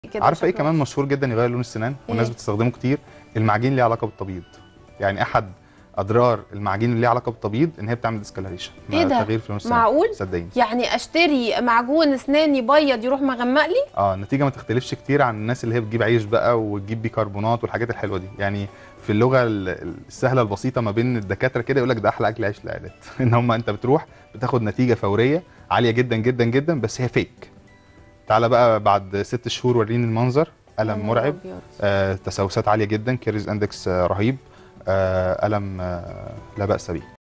كده عارفه ايه شكله كمان مشهور جدا يغير لون السنان والناس إيه؟ بتستخدمه كتير المعجين ليه علاقه بالتبييض يعني احد اضرار المعاجين اللي ليه علاقه بالتبييض ان هي بتعمل ديسكلريشن إيه ده؟ تغيير في لون السنان معقول؟ صدقيني يعني اشتري معجون اسنان يبيض يروح مغمق لي اه النتيجه ما تختلفش كتير عن الناس اللي هي بتجيب عيش بقى وتجيب بيكربونات والحاجات الحلوه دي يعني في اللغه ال- السهله البسيطه ما بين الدكاتره كده يقول لك ده احلى اكل عيش العيادات ان هم انت بتروح بتاخد نتيجه فوريه عاليه جدا جدا جدا بس هي فيك تعالى بقى بعد ست شهور وريني المنظر يا الم نهار مرعب أبيض. آه تسوسات عاليه جدا كيريز اندكس آه رهيب آه الم آه لا باس به